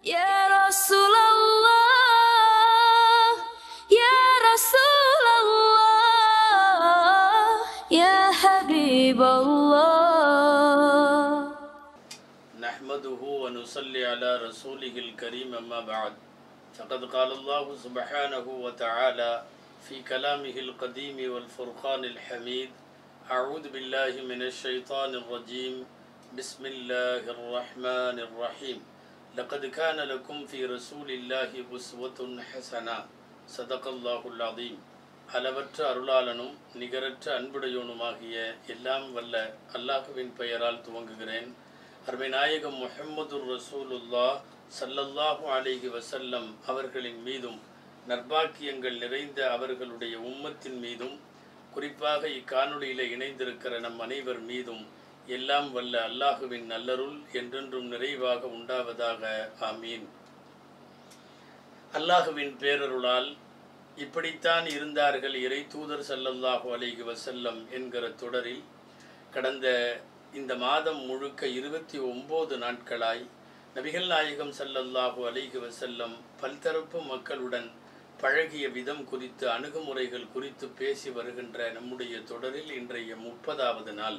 يا رسول الله يا رسول الله يا حبيب الله نحمده ونصلي على رسوله الكريم أما بعد فقد قال الله سبحانه وتعالى في كلامه القديم والفرقان الحميد أعوذ بالله من الشيطان الرجيم بسم الله الرحمن الرحيم لقد كان لكم في رسول الله أسوة حسنة صدق الله العظيم அளவற்ற அருளாளனும் நிகரற்ற அன்புடையோனுமாகிய எல்லாம் வல்ல அல்லாஹுவின் பெயரால் துவங்குகிறேன் அருமை நாயகம் முஹம்மதுர் ரசூலுல்லா ஸல்லல்லாஹு அலைஹி வஸல்லம் அவர்களின் மீதும் நற்பாக்கியங்கள் நிறைந்த அவர்களுடைய உம்மத்தின் மீதும் குறிப்பாக இக்காணொளியில் இணைந்திருக்கிற நம் அனைவர் மீதும் எல்லாம் வல்ல அல்லாஹுவின் நல்லருள் என்றென்றும் நிறைவாக உண்டாவதாக ஆமீன் அல்லாஹுவின் பேரருளால் இப்படித்தான் இருந்தார்கள் இறை தூதர் ஸல்லல்லாஹு அலைஹி வஸல்லம் என்கிற தொடரில் கடந்த இந்த மாதம் முழுக்க இருபத்தி ஒம்பது நாட்களாய் நபிகள் நாயகம் ஸல்லல்லாஹு அலைஹி வஸல்லம் பல்தரப்பு மக்களுடன் பழகிய விதம் குறித்து அணுகுமுறைகள் குறித்து பேசி வருகின்ற நம்முடைய தொடரில் இன்றைய முப்பதாவது நாள்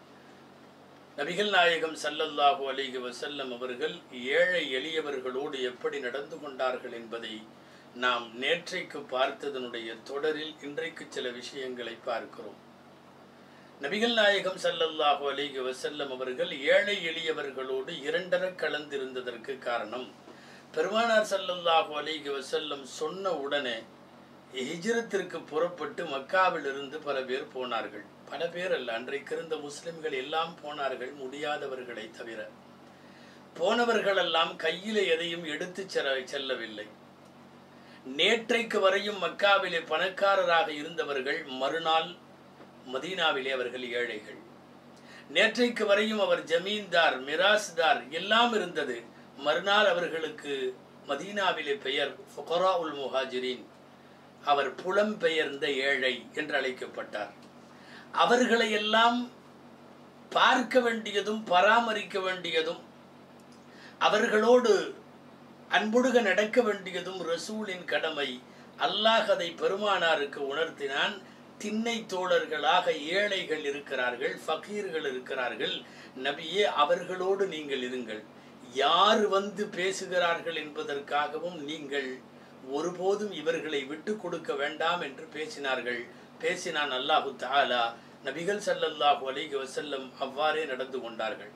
நபிகள் நாயகம் ஸல்லல்லாஹு அலைஹி வஸல்லம் அவர்கள் ஏழை எளியவர்களோடு எப்படி நடந்து கொண்டார்கள் என்பதை நாம் நேற்றைக்கு பார்த்ததனுடைய தொடரில் இன்றைக்கு சில விஷயங்களை பார்க்கிறோம் நபிகள் நாயகம் ஸல்லல்லாஹு அலைஹி வஸல்லம் அவர்கள் ஏழை எளியவர்களோடு இரண்டர கலந்திருந்ததற்கு காரணம் பெருமானார் ஸல்லல்லாஹு அலைஹி வஸல்லம் சொன்ன உடனே ஹிஜ்ரத்திற்கு புறப்பட்டு மக்காவிலிருந்து பல பேர் போனார்கள் பல பேர் அல்ல அன்றைக்கு இருந்த முஸ்லிம்கள் எல்லாம் போனார்கள் முடியாதவர்களை தவிர போனவர்களெல்லாம் கையில எதையும் எடுத்து செல்ல செல்லவில்லை நேற்றைக்கு வரையும் மக்காவிலே பணக்காரராக இருந்தவர்கள் மறுநாள் மதீனாவிலே அவர்கள் ஏழைகள் நேற்றைக்கு வரையும் அவர் ஜமீன்தார் மிராஸ்தார் எல்லாம் இருந்தது மறுநாள் அவர்களுக்கு மதீனாவிலே பெயர் ஃபுகரா உல் முஹாஜிரின் அவர் புலம்பெயர்ந்த ஏழை என்று அழைக்கப்பட்டார் அவர்களை எல்லாம் பார்க்க வேண்டியதும் பராமரிக்க வேண்டியதும் அவர்களோடு அன்புடுக நடக்க வேண்டியதும் ரசூலின் கடமை அல்லாஹ் அதை பெருமானாருக்கு உணர்த்தினான் திண்ணை தோழர்களாக ஏழைகள் இருக்கிறார்கள் ஃபகீர்கள் இருக்கிறார்கள் நபியே அவர்களோடு நீங்கள் இருங்கள் யார் வந்து பேசுகிறார்கள் என்பதற்காகவும் நீங்கள் ஒருபோதும் இவர்களை விட்டு கொடுக்க வேண்டாம் என்று பேசினார்கள் பேசினான் அல்லாஹு தாலா நபிகள் ஸல்லல்லாஹு அலைஹி வஸல்லம் அவ்வாறே நடந்து கொண்டார்கள்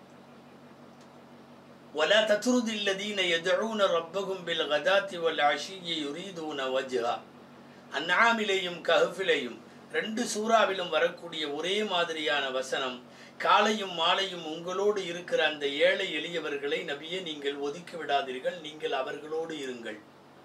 ولا تطرد الذين يدعون ربهم بالغداة والعشي يريدون وجهه அந்நாமிலேயும் கஹஃபிலேயும் ரெண்டு சூறாவிலும் வரக்கூடிய ஒரே மாதிரியான வசனம் காலையும் மாலையும் உங்களோடு இருக்கிற அந்த ஏழை எளியவர்களை நபியே நீங்கள் ஒதுக்கி விடாதீர்கள் நீங்கள் அவர்களோடு இருங்கள்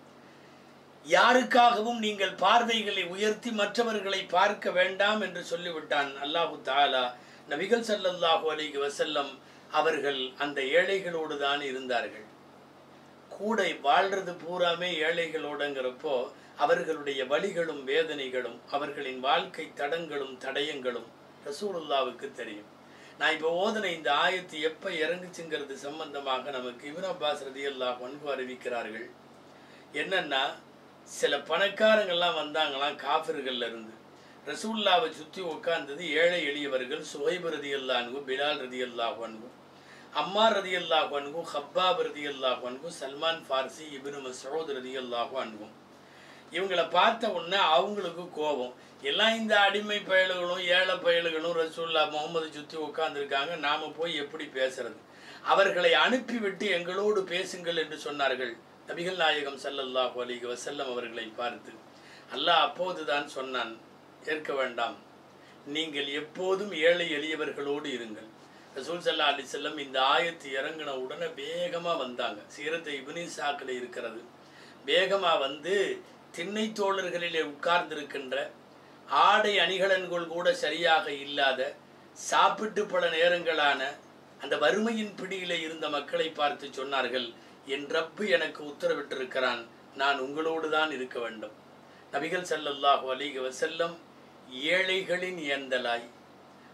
யாருக்காகவும் நீங்கள் பார்வைகளை உயர்த்தி மற்றவர்களை பார்க்க வேண்டாம் என்று சொல்லிவிட்டான் அல்லாஹு தாலா நபிகள் ஸல்லல்லாஹு அலைஹி வஸல்லம் அவர்கள் அந்த ஏழைகளோடு தான் இருந்தார்கள் கூட வாழ்றது பூராமே ஏழைகளோடுங்கிறப்போ அவர்களுடைய வழிகளும் வேதனைகளும் அவர்களின் வாழ்க்கை தடங்களும் தடயங்களும் ரசூலுல்லாவுக்கு தெரியும் நான் இப்போ ஓதன இந்த ஆயத்து எப்போ இறங்குச்சுங்கிறது சம்பந்தமாக நமக்கு இவன் அப்பாஸ் ரதியல்லாஹ் அன்பு அறிவிக்கிறார்கள் என்னன்னா சில பணக்காரங்கள்லாம் வந்தாங்களாம் காஃபிர்கள்ல இருந்து ரசூல்லாவை சுற்றி உட்கார்ந்தது ஏழை எளியவர்கள் சுஹைபு ரதி அல்லான்கு பிலால் ரதி அல்லாஹ் அன்பு அம்மா ரதி அல்லாஹ் அன்பு ஹப்பாப் ரதி அல்லாஹ் அன்பு சல்மான் ஃபார்சி இபின் மசூத் ரதி அல்லாஹ் அன்பும் இவங்களை பார்த்த உடனே அவங்களுக்கு கோபம் எல்லாம் இந்த அடிமை பயல்களும் ஏழை பயல்களும் ரசூல்லா முகமது சுற்றி உட்கார்ந்துருக்காங்க நாம போய் எப்படி பேசுறது அவர்களை அனுப்பிவிட்டு எங்களோடு பேசுங்கள் என்று சொன்னார்கள் நபிகள் நாயகம் ஸல்லல்லாஹு அலைஹி வஸல்லம் அவர்களை பார்த்து அல்லாஹ் அப்போதுதான் சொன்னான் ஏற்க வேண்டாம் நீங்கள் எப்போதும் ஏழை எளியவர்களோடு இருங்கள் ரசூல் சல்லா அலி செல்லம் இந்த ஆயத்து இறங்கின உடனே வேகமாக வந்தாங்க சீரத்தை இபினி சாக்கில் இருக்கிறது வேகமாக வந்து திண்ணை தோழர்களிலே உட்கார்ந்திருக்கின்ற ஆடை அணிகலன்கள் கூட சரியாக இல்லாத சாப்பிட்டு பல நேரங்களான அந்த வறுமையின் பிடியிலே இருந்த மக்களை பார்த்து சொன்னார்கள் என் ரப்பு எனக்கு உத்தரவிட்டிருக்கிறான் நான் உங்களோடு தான் இருக்க வேண்டும் நபிகள் ஸல்லல்லாஹு அலைஹி வஸல்லம் ஏழைகளின் ஏந்தலாய்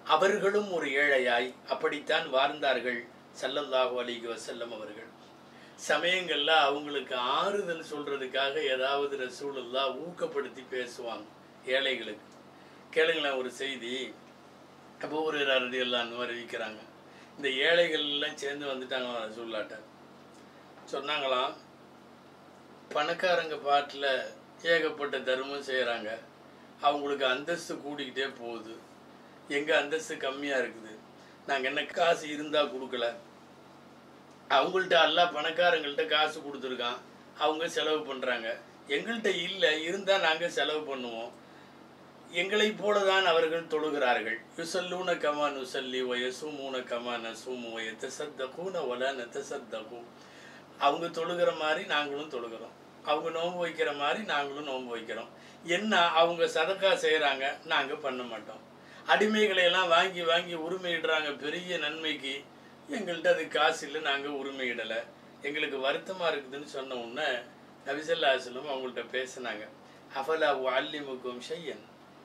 அவர்களும் ஒரு ஏழையாய் அப்படித்தான் வாழ்ந்தார்கள் ஸல்லல்லாஹு அலைஹி வஸல்லம் அவர்கள் சமயங்கள்ல அவங்களுக்கு ஆறுதல் சொல்றதுக்காக ஏதாவது ரசூலுல்லா ஊக்கப்படுத்தி பேசுவாங்க ஏழைகளுக்கு கேளுங்களேன் ஒரு செய்தி அப்போ ஒரு ரதி எல்லாம் அறிவிக்கிறாங்க இந்த ஏழைகள் எல்லாம் சேர்ந்து வந்துட்டாங்க ரசூல்லாட்ட சொன்னாங்களாம் பணக்காரங்க பாட்டில் ஏகப்பட்ட தர்மம் செய்கிறாங்க அவங்களுக்கு அந்தஸ்து கூடிக்கிட்டே போகுது எங்கள் அந்தஸ்து கம்மியாக இருக்குது நாங்கள் என்ன காசு இருந்தால் கொடுக்கல அவங்கள்ட்ட எல்லாம் பணக்காரங்கள்ட்ட காசு கொடுத்துருக்கான் அவங்க செலவு பண்ணுறாங்க எங்கள்கிட்ட இல்லை இருந்தால் நாங்கள் செலவு பண்ணுவோம் எங்களைப் போல தான் அவர்கள் தொழுகிறார்கள் யுசல்லூன கமா நுசல்லி வயசுமூன கமா நசுமு எத்தசத்தகூன ஒல நெத்தசத்தகு அவங்க தொழுகிற மாதிரி நாங்களும் தொழுகிறோம் அவங்க நோன்பு வைக்கிற மாதிரி நாங்களும் நோன்பு வைக்கிறோம் என்ன அவங்க சதக்கா செய்கிறாங்க நாங்கள் பண்ண மாட்டோம் அடிமைகளை எல்லாம் வாங்கி வாங்கி உரிமையிடுறாங்க பெரிய நன்மைக்கு எங்கள்கிட்ட அது காசு இல்லை நாங்கள் உரிமையிடலை எங்களுக்கு வருத்தமாக இருக்குதுன்னு சொன்ன உடனே நபிசல்லாசலம் அவங்கள்ட்ட பேசினாங்க அஃபலா அல்லிமுக்கும் ஷையன்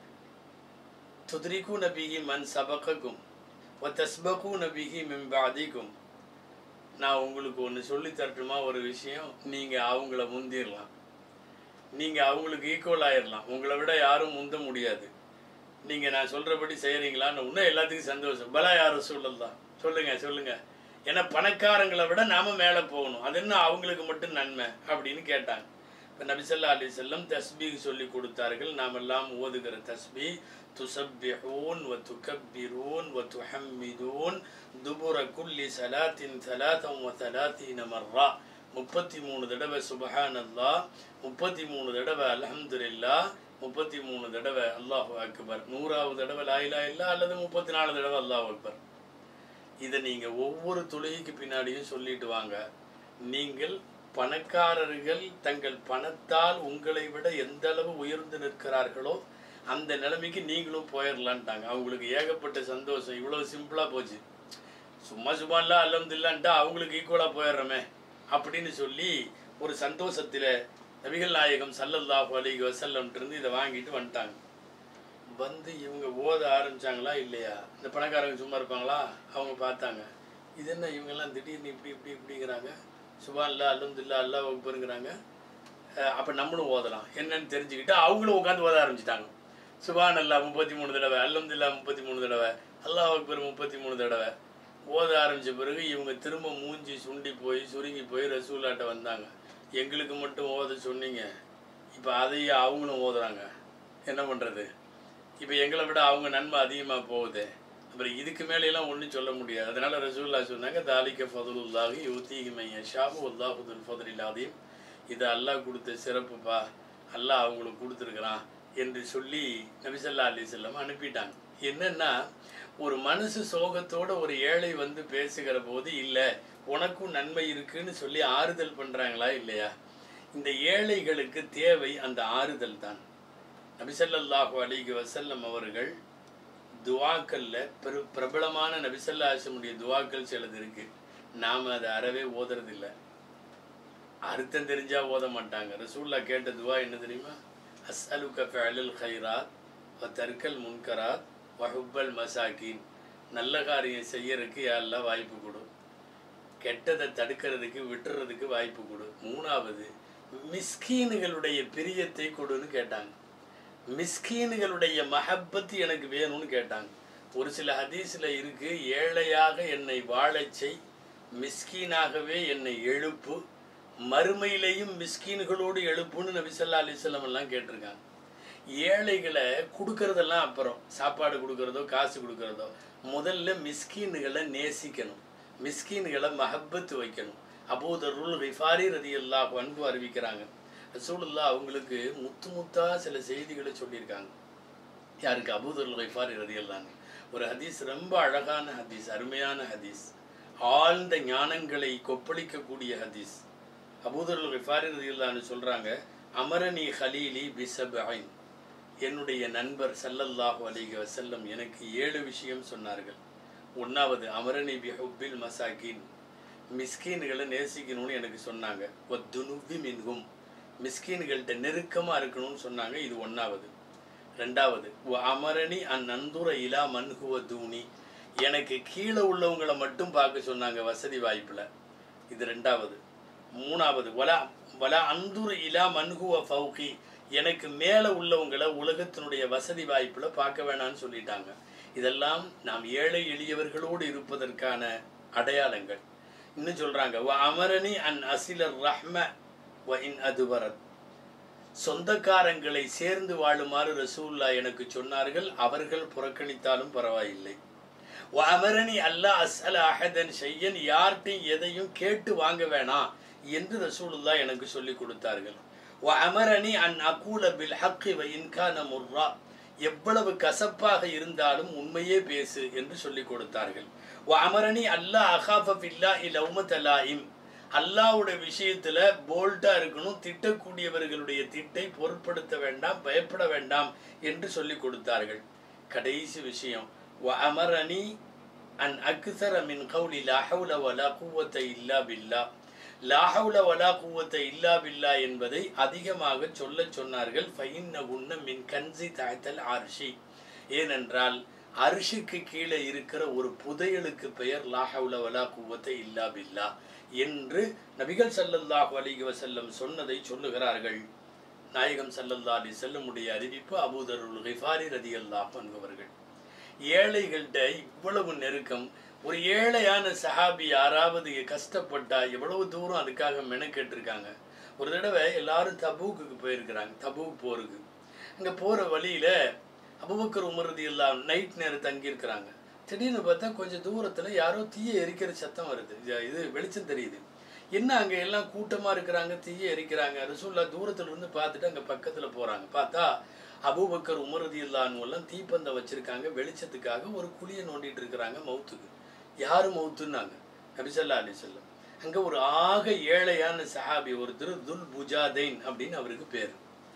துத்ரிகூன பிஹி மன் சபகக்கும் ஒ தஸ்பகூன பிஹி மின் பாதிக்கும் நான் உங்களுக்கு ஒன்று சொல்லி தரட்டுமா ஒரு விஷயம் நீங்கள் அவங்கள முந்திடலாம் நீங்கள் அவங்களுக்கு ஈக்குவல் ஆயிடலாம் உங்களை விட யாரும் முந்த முடியாது நீங்கள் நான் சொல்கிறபடி செய்கிறீங்களான்னு இன்னும் எல்லாத்துக்கும் சந்தோஷம் பலா யாரும் சொல்லலாம் சொல்லுங்கள் சொல்லுங்கள் ஏன்னா பணக்காரங்களை விட நாம் மேலே போகணும் அது என்ன அவங்களுக்கு மட்டும் நன்மை அப்படின்னு கேட்டாங்க இப்போ நபிசல்லா அலி செல்லம் தஸ்பீ சொல்லி கொடுத்தார்கள் நாம் எல்லாம் ஓதுகிற தஸ்பீ துசப்பிஹூன் வ துகப்பிரூன் வ துஹம்மிதூன் துபுர குல்லி சலாத்தின் சலாத்தம் வ சலாத்தீன மர்ரா முப்பத்தி மூணு தடவை சுபஹானல்லா முப்பத்தி மூணு தடவை அல்ஹம்துலில்லா முப்பத்தி மூணு தடவை அல்லாஹு அக்பர் நூறாவது தடவை லாயிலா இல்லா அல்லது முப்பத்தி நாலு தடவை அல்லாஹ் அக்பர் இதை நீங்கள் ஒவ்வொரு தொழுகைக்கு பின்னாடியும் சொல்லிட்டு வாங்க நீங்கள் பணக்காரர்கள் தங்கள் பணத்தால் உங்களை விட எந்த அளவு உயர்ந்து நிற்கிறார்களோ அந்த நிலைமைக்கு நீங்களும் போயிடலான்ட்டாங்க அவங்களுக்கு ஏகப்பட்ட சந்தோஷம் இவ்வளவு சிம்பிளாக போச்சு சும்மா சும்மா இல்லை அல்லம்தில்லான்ட்டா அவங்களுக்கு ஈக்குவலாக போயிடுறோமே அப்படின்னு சொல்லி ஒரு சந்தோஷத்தில் நபிகள் நாயகம் சல்லல்லாஹு அலைஹி வஸல்லம்ட்டு இருந்து இதை வாங்கிட்டு வந்துட்டாங்க வந்து இவங்க ஓத ஆரம்பிச்சாங்களா இல்லையா இந்த பணக்காரங்க சும்மா இருப்பாங்களா அவங்க பார்த்தாங்க இது என்ன இவங்கெல்லாம் திடீர்னு இப்படி இப்படி இப்படிங்கிறாங்க சுபான் இல்லா அல்லம்துல்லா அல்லா வகுப்புங்கிறாங்க அப்போ நம்மளும் ஓதலாம் என்னன்னு தெரிஞ்சுக்கிட்டு அவங்களும் உட்காந்து ஓத ஆரம்பிச்சிட்டாங்க சுபான் அல்லா முப்பத்தி மூணு தடவை அல்லம்துல்லா முப்பத்தி மூணு தடவை அல்லாஹ் அக்பர் முப்பத்தி மூணு தடவை ஓத ஆரம்பித்த பிறகு இவங்க திரும்ப மூஞ்சி சுண்டி போய் சுருங்கி போய் ரசூலாட்ட வந்தாங்க எங்களுக்கு மட்டும் ஓத சொன்னீங்க இப்போ அதையே அவங்களும் ஓதுறாங்க என்ன பண்ணுறது இப்போ எங்களை விட அவங்க நன்மை அதிகமாக போகுது அப்புறம் இதுக்கு மேலையெல்லாம் ஒன்றும் சொல்ல முடியாது அதனால ரசூல்லா சொன்னாங்க தாலிக்க ஃபதுலுல்லாஹி யூத்தீஹி மைய ஷாபு உல்லாஹுதுல் ஃபதுலில்லாதையும் இது அல்லாஹ் கொடுத்த சிறப்புப்பா அல்லாஹ் அவங்களுக்கு கொடுத்துருக்குறான் என்று சொல்லி நபிசல்லா அலி செல்லம் அனுப்பிட்டாங்க என்னன்னா ஒரு மனசு சோகத்தோட ஒரு ஏழை வந்து பேசுகிற போது இல்லை உனக்கும் நன்மை இருக்குன்னு சொல்லி ஆறுதல் பண்ணுறாங்களா இல்லையா இந்த ஏழைகளுக்கு தேவை அந்த ஆறுதல் தான் நபிசல்லாஹு அலிகு வசல்லம் அவர்கள் துவாக்கல்ல பிர பிரபலமான நபிசல்லா ஹாசமுடைய துவாக்கள் சிலது இருக்கு நாம் அதை அறவே ஓதுறதில்ல அர்த்தம் தெரிஞ்சா ஓத மாட்டாங்க ரசூல்லா கேட்ட துவா என்ன தெரியுமா அஸ்அலுக ஃபஅலல் ஹைராத் வ தர்க்கல் முன்கராத் வஹுப்பல் மசாக்கின் நல்ல காரியம் செய்யறதுக்கு யாரெல்லாம் வாய்ப்பு கொடு கெட்டதை தடுக்கிறதுக்கு விட்டுறதுக்கு வாய்ப்பு கொடு மூணாவது மிஸ்கீனுகளுடைய பிரியத்தை கொடுன்னு கேட்டாங்க மிஸ்கீனுகளுடைய மஹப்பத்து எனக்கு வேணும்னு கேட்டாங்க ஒரு சில ஹதீஸில் இருக்கு ஏழையாக என்னை வாழச் செய் மிஸ்கீனாகவே என்னை எழுப்பு மறுமையிலேயும் மிஸ்கீன்களோடு எழுப்புன்னு நபிசல்லா அலிஸ்லாம் எல்லாம் கேட்டிருக்காங்க ஏழைகளை கொடுக்கறதெல்லாம் அப்புறம் சாப்பாடு கொடுக்கறதோ காசு கொடுக்கறதோ முதல்ல மிஸ்கீன்களை நேசிக்கணும் மிஸ்கீன்களை மஹப்பத்து வைக்கணும் அபூதருள் ரிஃபாரி ரதி அல்லாஹ் அன்பு அறிவிக்கிறாங்க ரசூலுல்லா அவங்களுக்கு முத்து முத்தா சில செய்திகளை சொல்லியிருக்காங்க யாருக்கு அபூதருள் ரிஃபாரி ரதி அல்லாங்க ஒரு ஹதீஸ் ரொம்ப அழகான ஹதீஸ் அருமையான ஹதீஸ் ஆழ்ந்த ஞானங்களை கொப்பளிக்கக்கூடிய ஹதீஸ் அபூதருள் ரிஃபாரி ரதி அல்லான்னு சொல்கிறாங்க அமரணி ஹலீலி பிசபைன் என்னுடைய நண்பர் சல்லல்லாஹு அலிக வசல்லம் எனக்கு ஏழு விஷயம் சொன்னார்கள் ஒன்றாவது அமரணி பி ஹுப்பில் மசாக்கின் மிஸ்கீன்களை நேசிக்கணும்னு எனக்கு சொன்னாங்க ஒத்துணுவி மின்கும் மிஸ்கீன்கள்கிட்ட நெருக்கமாக இருக்கணும்னு சொன்னாங்க இது ஒன்றாவது ரெண்டாவது அமரணி அந் நந்துர இலா மன்ஹுவ தூணி எனக்கு கீழே உள்ளவங்களை மட்டும் பார்க்க சொன்னாங்க வசதி வாய்ப்பில் இது ரெண்டாவது மூணாவது வலா வலா அந்துர் இலா மன்ஹுவ ஃபௌகி எனக்கு மேலே உள்ளவங்களை உலகத்தினுடைய வசதி வாய்ப்புல பார்க்க வேணாம்னு சொல்லிட்டாங்க இதெல்லாம் நாம் ஏழை எளியவர்களோடு இருப்பதற்கான அடையாளங்கள் இன்னும் சொல்றாங்க "வ அமரணி அன் அசிலர் ரஹ்ம வ இன் அதுவரத் சொந்தக்காரங்களை சேர்ந்து வாழுமாறு ரசூல்லா எனக்கு சொன்னார்கள் அவர்கள் புறக்கணித்தாலும் பரவாயில்லை "வ அமரணி அல்லா அஸ்அல அஹதன் ஷையன் யார்கிட்டையும் எதையும் கேட்டு வாங்க வேணாம் என்று ரசூலுல்லா எனக்கு சொல்லி கொடுத்தார்கள் "வ அமரணி அன் அகூல பில் ஹக்கி வ இன்கான முர்ரா எவ்வளவு கசப்பாக இருந்தாலும் உண்மையே பேசு என்று சொல்லி கொடுத்தார்கள் "வ அமரணி அல்லா அகாஃப பில்லா இலௌமத லாயிம் அல்லாவுடைய விஷயத்துல போல்டா இருக்கணும் திட்டக்கூடியவர்களுடைய திட்டை பொருட்படுத்த வேண்டாம் பயப்பட வேண்டாம் என்று சொல்லி கொடுத்தார்கள் கடைசி விஷயம் "வ அமரணி அன் அக்சர மின் கௌலி லா ஹவுல வலா குவத்த இல்லா பில்லா லா ஹவுல வலா குவத்த இல்லா பில்லா என்பதை அதிகமாக சொல்லச் சொன்னார்கள் ஃபைன்ன உன்ன மின் கன்சி தாய்த்தல் ஆர்ஷி ஏனென்றால் அரிஷிக்கு கீழே இருக்கிற ஒரு புதையலுக்கு பெயர் லா ஹவுல வலா குவத்த இல்லா பில்லா என்று நபிகள் ஸல்லல்லாஹு அலைஹி வஸல்லம் சொன்னதை சொல்லுகிறார்கள் நாயகம் ஸல்லல்லாஹு அலைஹி செல்லமுடைய அறிவிப்பு அபூதருல் கிஃபாரி ரதியல்லாஹு என்பவர்கள் ஏழைகள்கிட்ட இவ்வளவு நெருக்கம் ஒரு ஏழையான சஹாபி யாராவது கஷ்டப்பட்டா எவ்வளவு தூரம் அதுக்காக மெனக்கெட்டிருக்காங்க ஒரு தடவை எல்லாரும் தபூக்குக்கு போயிருக்கிறாங்க தபூக் போருக்கு அங்கே போகிற வழியில அபுபக்கர் உமரது எல்லாம் நைட் நேரம் தங்கியிருக்கிறாங்க திடீர்னு பார்த்தா கொஞ்சம் தூரத்துல யாரோ தீயை எரிக்கிற சத்தம் வருது இது- இது வெளிச்சம் தெரியுது என்ன அங்க எல்லாம் கூட்டமா இருக்கிறாங்க தீயை எரிக்கிறாங்க ரசூல்லா தூரத்துல இருந்து பார்த்துட்டு அங்க பக்கத்துல போறாங்க பார்த்தா அபூபக்கர் உமரதி எல்லாம் தீப்பந்த வச்சிருக்காங்க வெளிச்சத்துக்காக ஒரு குழியை நோண்டிட்டு இருக்கிறாங்க மவுத்துக்கு யாரு மவுத்துன்னாங்க நபிசல்லா அலி செல்லம் அங்க ஒரு ஆக ஏழையான சஹாபி ஒருத்தர் துல் புஜாதைன் அப்படின்னு அவருக்கு பேர்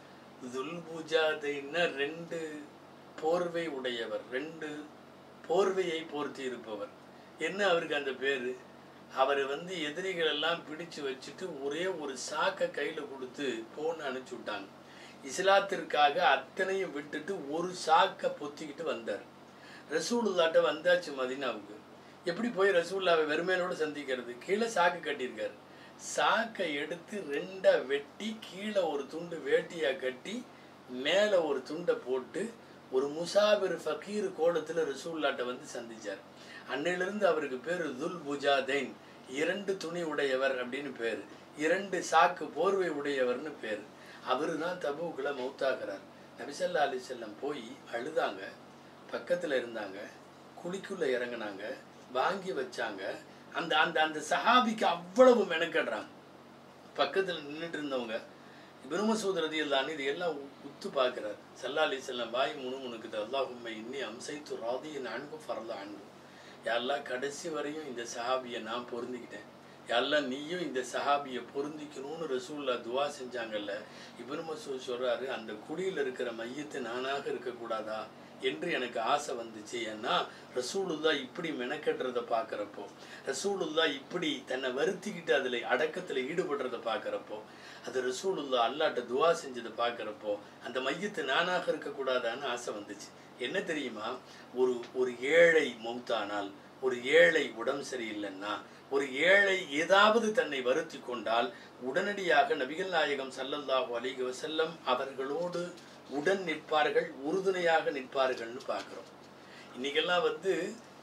துல்புஜாதைன்னா ரெண்டு போர்வை உடையவர் ரெண்டு போர்வையை போர்த்தி இருப்பவர் என்ன அவருக்கு அந்த பேரு அவர் வந்து எதிரிகள் எல்லாம் பிடிச்சு வச்சுட்டு ஒரே ஒரு சாக்கை கையில கொடுத்து போன்னு அனுப்பிச்சு விட்டாங்க இஸ்லாத்திற்காக அத்தனையும் விட்டுட்டு ஒரு சாக்கை பொத்திக்கிட்டு வந்தார் ரசூலுல்லாட்ட வந்தாச்சு மதீனாவுக்கு எப்படி போய் ரசூல்லாவை வெறுமையோட சந்திக்கிறது கீழே சாக்கு கட்டியிருக்காரு சாக்கை எடுத்து ரெண்டா வெட்டி கீழே ஒரு துண்டு வேட்டியா கட்டி மேலே ஒரு துண்டை போட்டு ஒரு முசாபிர் ஃபக்கீர் கோலத்துல ரசூல்லாட்ட வந்து சந்திச்சார் அன்னையிலிருந்து அவருக்கு பேர் துல் புஜாதைன் இரண்டு துணி உடையவர் அப்படின்னு பேர் இரண்டு சாக்கு போர்வை உடையவர்னு பேர் அவரு தான் தபுக்குள்ள மௌத்தாகிறார் நபிசல்லா அலி செல்லம் போய் அழுதாங்க பக்கத்துல இருந்தாங்க குழிக்குள்ள இறங்குனாங்க வாங்கி வச்சாங்க அந்த அந்த அந்த சஹாபிக்கு அவ்வளவு மெனக்கடுறாங்க பக்கத்துல நின்றுட்டு இருந்தவங்க இப்னு மசூத் ரதியல்லான்னு இது எல்லாம் உ- உத்து பார்க்கிறார் சல்லா அலி செல்லம் பாய் முணுமுணுக்குது அல்லாஹும்ம இன்னி அம்சைத்து ராதியின் அன்பு ஃபரல அன்பு யாரெல்லாம் கடைசி வரையும் இந்த சஹாபியை நான் பொருந்திக்கிட்டேன் யாரெல்லாம் நீயும் இந்த சஹாபியை பொருந்திக்கணும்னு ரசூல்லா துவா செஞ்சாங்கல்ல இப்னு மசூத் சொல்றாரு அந்த குடியில் இருக்கிற மையத்து நானாக இருக்கக்கூடாதா என்று எனக்கு ஆசை வந்துச்சு ஏன்னா ரசூலுல்லா இப்படி மெனக்கட்டுறத பார்க்குறப்போ ரசூலுல்லா இப்படி தன்னை வருத்திக்கிட்டு அதில் அடக்கத்தில் ஈடுபடுறத பார்க்குறப்போ அது ரசூலுல்லா அல்லாட்ட துவா செஞ்சதை பார்க்குறப்போ அந்த மையத்து நானாக இருக்கக்கூடாதான்னு ஆசை வந்துச்சு என்ன தெரியுமா ஒரு ஒரு ஏழை மௌத்தானால் ஒரு ஏழை உடம்பு சரியில்லைன்னா ஒரு ஏழை ஏதாவது தன்னை வருத்தி கொண்டால் உடனடியாக நபிகள் நாயகம் ஸல்லல்லாஹு அலைஹி வஸல்லம் அவர்களோடு உடன் நிற்பார்கள் உறுதுணையாக நிற்பார்கள்னு பார்க்குறோம் இன்னைக்கெல்லாம் வந்து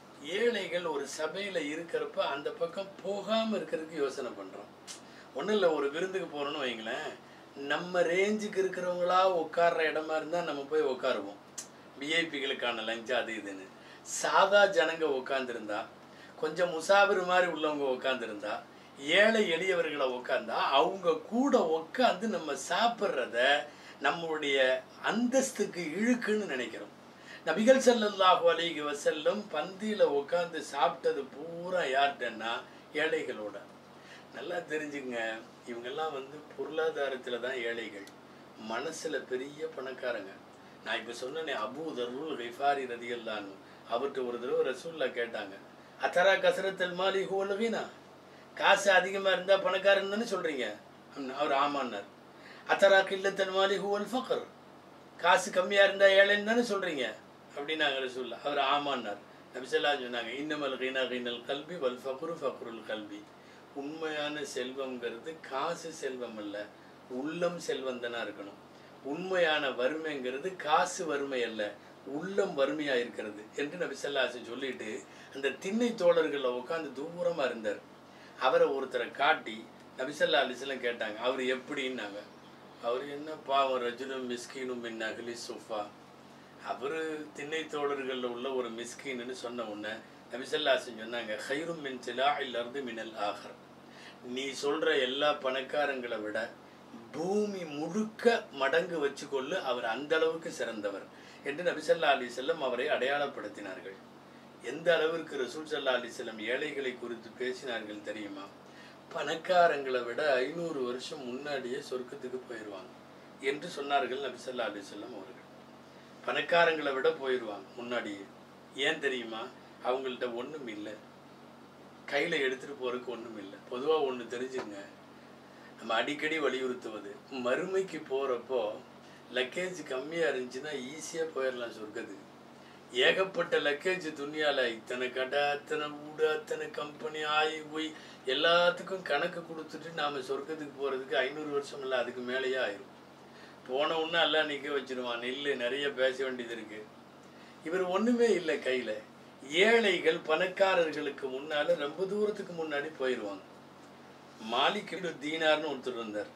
ஏழைகள் ஒரு சபையில் இருக்கிறப்ப அந்த பக்கம் போகாமல் இருக்கிறதுக்கு யோசனை பண்ணுறோம் ஒன்றும் இல்லை ஒரு விருந்துக்கு போகிறோன்னு வைங்களேன் நம்ம ரேஞ்சுக்கு இருக்கிறவங்களா உட்கார்ற இடமா இருந்தால் நம்ம போய் உட்காருவோம் விஐபிகளுக்கான லஞ்சு அது இதுன்னு சாதா ஜனங்க உட்காந்துருந்தா கொஞ்சம் முசாபிர் மாதிரி உள்ளவங்க உட்காந்துருந்தா ஏழை எளியவர்களை உட்காந்தா அவங்க கூட உட்காந்து நம்ம சாப்பிட்றத நம்மளுடைய அந்தஸ்துக்கு இழுக்குன்னு நினைக்கிறோம் நபிகள் ஸல்லல்லாஹு அலைஹி வஸல்லம் பந்தியில உட்காந்து சாப்பிட்டது பூரா யார்கிட்டன்னா ஏழைகளோட நல்லா தெரிஞ்சுங்க இவங்கெல்லாம் வந்து பொருளாதாரத்துல தான் ஏழைகள் மனசுல பெரிய பணக்காரங்க நான் இப்ப சொன்னேனே அபூ தர்ருல் ரிஃபாரி ரதியல்லான்னு அவர்கிட்ட ஒரு தடவை ரசூல்லா கேட்டாங்க அத்தரா கசரத்தல் மாலி ஹுவல் வீணா காசு அதிகமா இருந்தா பணக்காரன் தானே சொல்றீங்க அப்படின்னா அவர் ஆமான்னார் அத்தரா கில்லத்தல் மாலி ஹுவல் ஃபக்ர் காசு கம்மியா இருந்தா ஏழைன்னு தானே சொல்றீங்க அப்படின்னாங்க ரசூல்லா அவர் ஆமான்னார் நபிசல்லா சொன்னாங்க இன்னமல் கீனா கீனல் கல்வி வல் ஃபக்ரு ஃபக்ருல் கல்வி உண்மையான செல்வம்ங்கிறது காசு செல்வம் அல்ல உள்ளம் செல்வந்தனா இருக்கணும் உண்மையான வறுமைங்கிறது காசு வறுமை அல்ல உள்ளம் வறுமையா இருக்கிறது என்று நபி ஸல்லல்லாஹு சொல்லிட்டு அந்த திண்ணை தோழர்களை உட்காந்து தூரமா இருந்தார் அவரை ஒருத்தரை காட்டி நபிசல்லா அலிஸ்லாம் கேட்டாங்க அவர் எப்படின்னாங்க அவர் என்ன பாவம் ரஜுலும் மிஸ்கீனும் மின் அகலி சுஃபா அவர் திண்ணை தோழர்களில் உள்ள ஒரு மிஸ்கீன்னு சொன்ன உடனே நபிசல்லாசன் சொன்னாங்க ஹைரும் மின் சிலா இருந்து மினல் ஆகர் நீ சொல்ற எல்லா பணக்காரங்களை விட பூமி முழுக்க மடங்கு வச்சுக்கொள்ளு அவர் அந்த அளவுக்கு சிறந்தவர் என்று நபிசல்லா அலி செல்லம் அவரை அடையாளப்படுத்தினார்கள் எந்த அளவிற்கு ரசூல் சல்லா அலி செல்லம் ஏழைகளை குறித்து பேசினார்கள் தெரியுமா பணக்காரங்களை விட ஐநூறு வருஷம் முன்னாடியே சொர்க்கத்துக்கு போயிடுவாங்க என்று சொன்னார்கள் நபிசல்லா அலி செல்லம் அவர்கள் பணக்காரங்களை விட போயிடுவாங்க முன்னாடியே ஏன் தெரியுமா அவங்கள்ட்ட ஒண்ணும் இல்லை கையில எடுத்துட்டு போறதுக்கு ஒண்ணும் இல்லை பொதுவா ஒண்ணு தெரிஞ்சுங்க நம்ம அடிக்கடி வலியுறுத்துவது மறுமைக்கு போறப்போ லக்கேஜ் கம்மியா இருந்துச்சுன்னா ஈஸியா போயிடலாம் சொர்க்கத்துக்கு ஏகப்பட்ட லக்கேஜ் துணியால இத்தனை கடை அத்தனை வீடு அத்தனை கம்பெனி ஆயி போய் எல்லாத்துக்கும் கணக்கு கொடுத்துட்டு நாம சொர்க்கத்துக்கு போறதுக்கு ஐநூறு வருஷம் இல்லை அதுக்கு மேலேயே ஆயிரும் போன உடனே எல்லாம் நிக்க வச்சிருவான் நில்லு நிறைய பேச வேண்டியது இருக்கு இவர் ஒண்ணுமே இல்லை கையில ஏழைகள் பணக்காரர்களுக்கு முன்னால ரொம்ப தூரத்துக்கு முன்னாடி போயிடுவாங்க மாலிக் இப்னு தீனார்னு ஒருத்தர் இருந்தார்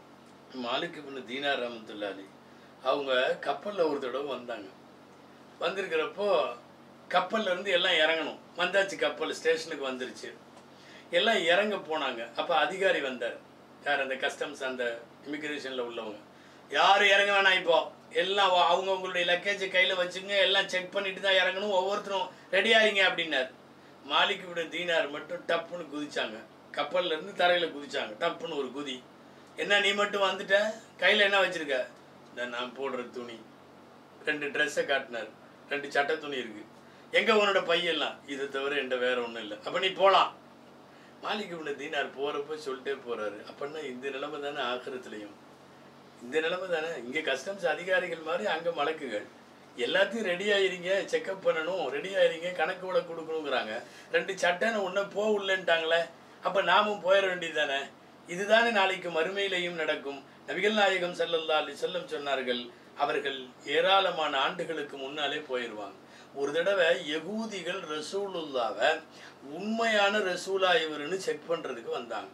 மாலிக் இப்னு தீனார் ரஹமத்துல்லாலி அவங்க கப்பல்ல ஒரு தடவை வந்தாங்க வந்திருக்கிறப்போ கப்பல்ல இருந்து எல்லாம் இறங்கணும் வந்தாச்சு கப்பல் ஸ்டேஷனுக்கு வந்துருச்சு எல்லாம் இறங்க போனாங்க அப்ப அதிகாரி வந்தார் யார் அந்த கஸ்டம்ஸ் அந்த இமிகிரேஷன்ல உள்ளவங்க யாரும் இறங்க வேணாம் இப்போ எல்லாம் வா- அவங்க உங்களுடைய லக்கேஜை கையில வச்சுங்க எல்லாம் செக் பண்ணிட்டு தான் இறங்கணும் ஒவ்வொருத்தரும் ரெடி ஆயிங்க அப்படின்னார் மாலிக் விட தீனார் மட்டும் டப்புன்னு குதிச்சாங்க கப்பல்ல இருந்து தரையில குதிச்சாங்க டப்புன்னு ஒரு குதி என்ன நீ மட்டும் வந்துட்ட கையில என்ன வச்சிருக்க இந்த நான் போடுற துணி ரெண்டு ட்ரெஸ்ஸை காட்டினார் ரெண்டு சட்டை துணி இருக்கு எங்க உன்னோட பையெல்லாம் இதை தவிர என்கிட்ட வேற ஒண்ணும் இல்லை அப்ப நீ போலாம் மாலிக் இப்னு தீனார் போறப்ப சொல்லிட்டே போறாரு அப்படின்னா இந்த நிலைமை தானே ஆக்கிரத்துலையும் இந்த நிலைமை தானே இங்க கஸ்டம்ஸ் அதிகாரிகள் மாதிரி அங்க மலக்குகள் எல்லாத்தையும் ரெடி ஆயிருங்க செக்அப் பண்ணணும் ரெடி ஆயிருங்க கணக்கு விட கொடுக்கணுங்கிறாங்க ரெண்டு சட்டைன்னு ஒன்று போ உள்ளன்ட்டாங்களே அப்ப நாமும் போயிட வேண்டியது தானே இதுதானே நாளைக்கு மறுமையிலையும் நடக்கும் நபிகள் நாயகம் ஸல்லல்லாஹு அலைஹி வஸல்லம் சொன்னார்கள் அவர்கள் ஏராளமான ஆண்டுகளுக்கு முன்னாலே போயிடுவாங்க ஒரு தடவை யகூதிகள் ரசூலுல்லாவை உண்மையான ரசூலா இவருன்னு செக் பண்றதுக்கு வந்தாங்க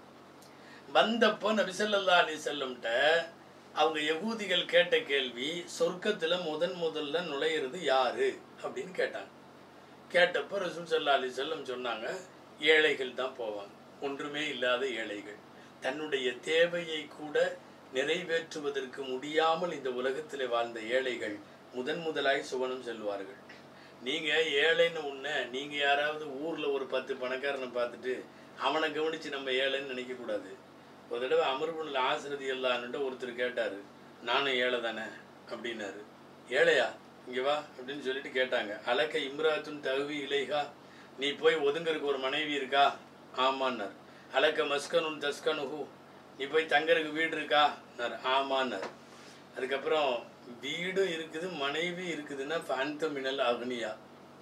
வந்தப்போ நபிசல்லா அலி செல்லம்ட்ட அவங்க யகூதிகள் கேட்ட கேள்வி சொர்க்கத்துல முதன் முதல்ல நுழையிறது யாரு அப்படின்னு கேட்டாங்க கேட்டப்போ ரசூல் சல்லா அலி செல்லம் சொன்னாங்க ஏழைகள் தான் போவாங்க ஒன்றுமே இல்லாத ஏழைகள் தன்னுடைய தேவையை கூட நிறைவேற்றுவதற்கு முடியாமல் இந்த உலகத்திலே வாழ்ந்த ஏழைகள் முதன் முதலாய் சுவனம் செல்வார்கள் நீங்க ஏழைன்னு உன்ன நீங்க யாராவது ஊர்ல ஒரு பத்து பணக்காரனை பார்த்துட்டு அவனை கவனிச்சு நம்ம ஏழைன்னு நினைக்க கூடாது ஒரு தடவை அமர்புல் ஆசிரதி எல்லான்னுட்டு ஒருத்தர் கேட்டாரு நானும் ஏழை தானே அப்படின்னாரு ஏழையா இங்க வா அப்படின்னு சொல்லிட்டு கேட்டாங்க அலக்க இம்ராத்துன் தகுவி இலைகா நீ போய் ஒதுங்கறதுக்கு ஒரு மனைவி இருக்கா ஆமான்னார் அலக்க மஸ்கனுன் தஸ்கனுஹு நீ போய் தங்கறதுக்கு வீடு இருக்கா ஆமான்னார் அதுக்கப்புறம் வீடும் இருக்குது மனைவி இருக்குதுன்னா ஃபேந்த மினல் அக்னியா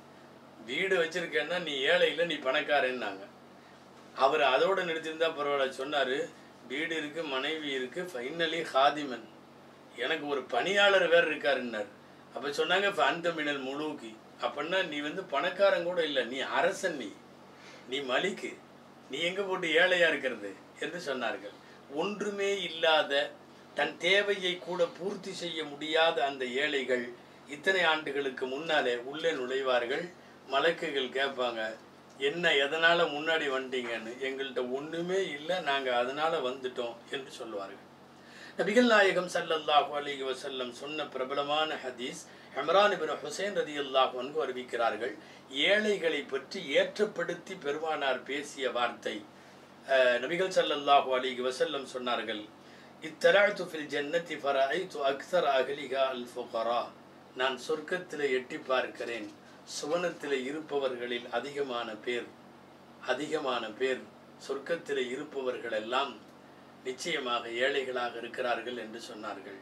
வீடு வச்சிருக்கேன்னா நீ ஏழை இல்லை நீ பணக்காரன்னாங்க அவர் அதோட நிறுத்திருந்தா பரவாயில்ல சொன்னாரு வீடு இருக்கு மனைவி இருக்கு ஃபைனலி ஹாதிமன் எனக்கு ஒரு பணியாளர் வேற இருக்காருன்னார் அப்ப சொன்னாங்க ஃபேந்த மினல் முழுக்கி அப்படின்னா நீ வந்து பணக்காரன் கூட இல்லை நீ அரசன் நீ நீ மலிக்கு நீ எங்க போட்டு ஏழையா இருக்கிறது என்று சொன்னார்கள் ஒன்றுமே இல்லாத தன் தேவையை கூட பூர்த்தி செய்ய முடியாத அந்த ஏழைகள் இத்தனை ஆண்டுகளுக்கு முன்னாலே உள்ளே நுழைவார்கள் மலக்குகள் கேட்பாங்க என்ன எதனால முன்னாடி வந்துட்டீங்கன்னு எங்கள்கிட்ட ஒண்ணுமே இல்லை நாங்க அதனால வந்துட்டோம் என்று சொல்லுவார்கள் நபிகள் நாயகம் ஸல்லல்லாஹு அலைஹி வஸல்லம் சொன்ன பிரபலமான ஹதீஸ் இம்ரான் இப்னு ஹுசைன் ரதியல்லாஹு அன்ஹு அறிவிக்கிறார்கள் ஏழைகளை பற்றி ஏற்றப்படுத்தி பெருமானார் பேசிய வார்த்தை அஹ், நபிகள் ஸல்லல்லாஹு அலைஹி வஸல்லம் சொன்னார்கள் இத்தலஅத்து ஃபில் ஜன்னதி ஃபரஐது அக்ஸர அஹ்லிஹா அல் ஃபுகரா நான் சொர்க்கத்தில் எட்டி பார்க்கிறேன் சுவனத்தில் இருப்பவர்களில் அதிகமான பேர் அதிகமான பேர் சொர்க்கத்தில் இருப்பவர்கள் எல்லாம் நிச்சயமாக ஏழைகளாக இருக்கிறார்கள் என்று சொன்னார்கள்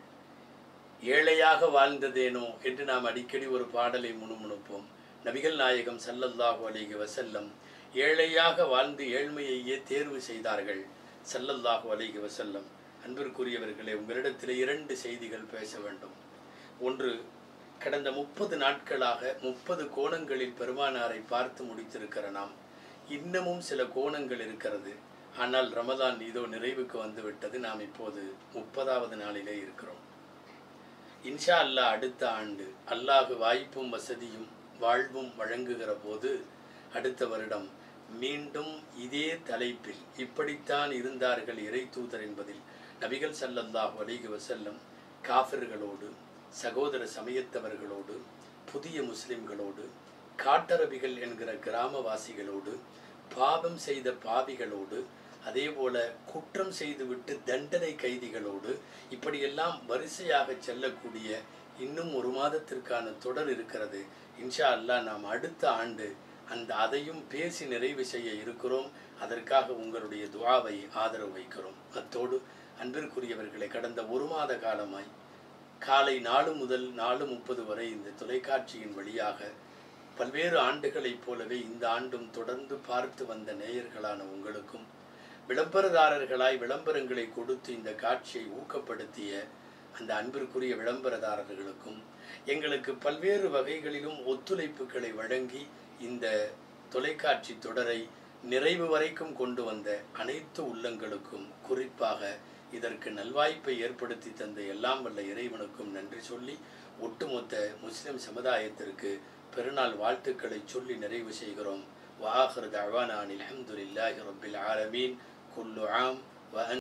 ஏழையாக வாழ்ந்ததேனோ என்று நாம் அடிக்கடி ஒரு பாடலை முணுமுணுப்போம் நபிகள் நாயகம் ஸல்லல்லாஹு அலைஹி வஸல்லம் ஏழையாக வாழ்ந்து ஏழ்மையையே தேர்வு செய்தார்கள் ஸல்லல்லாஹு அலைஹி வஸல்லம் அன்பிற்குரியவர்களே உங்களிடத்தில் இரண்டு செய்திகள் பேச வேண்டும் ஒன்று கடந்த முப்பது நாட்களாக முப்பது கோணங்களில் பெருமானாரை பார்த்து முடித்திருக்கிற நாம் இன்னமும் சில கோணங்கள் இருக்கிறது ஆனால் ரமதான் இதோ நிறைவுக்கு வந்து விட்டது நாம் இப்போது முப்பதாவது நாளிலே இருக்கிறோம் இன்ஷா அல்லாஹ் அடுத்த ஆண்டு அல்லாஹ் வாய்ப்பும் வசதியும் வாழ்வும் வழங்குகிற போது அடுத்த வருடம் மீண்டும் இதே தலைப்பில் இப்படித்தான் இருந்தார்கள் இறை தூதர் என்பதில் நபிகள் ஸல்லல்லாஹு அலைஹி வஸல்லம் காஃபிர்களோடு சகோதர சமயத்தவர்களோடு புதிய முஸ்லிம்களோடு காட்டரபிகள் என்கிற கிராமவாசிகளோடு பாவம் செய்த பாவிகளோடு அதேபோல குற்றம் செய்துவிட்டு தண்டனை கைதிகளோடு இப்படியெல்லாம் வரிசையாக செல்லக்கூடிய இன்னும் ஒரு மாதத்திற்கான தொடர் இருக்கிறது இன்ஷா அல்லாஹ் நாம் அடுத்த ஆண்டு அந்த அதையும் பேசி நிறைவு செய்ய இருக்கிறோம் அதற்காக உங்களுடைய துவாவை ஆதரவு வைக்கிறோம் அத்தோடு அன்பிற்குரியவர்களை கடந்த ஒரு மாத காலமாய் காலை நாலு முதல் நாலு முப்பது வரை இந்த தொலைக்காட்சியின் வழியாக பல்வேறு ஆண்டுகளைப் போலவே இந்த ஆண்டும் தொடர்ந்து பார்த்து வந்த நேயர்களான உங்களுக்கும் விளம்பரதாரர்களாய் விளம்பரங்களை கொடுத்து இந்த காட்சியை ஊக்கப்படுத்திய அந்த அன்பிற்குரிய விளம்பரதாரர்களுக்கும் எங்களுக்கு பல்வேறு வகைகளிலும் ஒத்துழைப்புகளை வழங்கி இந்த தொலைக்காட்சி தொடரை நிறைவு வரைக்கும் கொண்டு வந்த அனைத்து உள்ளங்களுக்கும் குறிப்பாக இதற்கு நல்வாய்ப்பை ஏற்படுத்தி தந்த எல்லாம் வல்ல இறைவனுக்கும் நன்றி சொல்லி ஒட்டுமொத்த முஸ்லிம் சமுதாயத்திற்கு பெருநாள் வாழ்த்துக்களை சொல்லி நிறைவு செய்கிறோம் வாஹர் தவானான் அல்ஹம்துலில்லாஹி ரப்பில் ஆலமீன் குல்லு ஆம் வ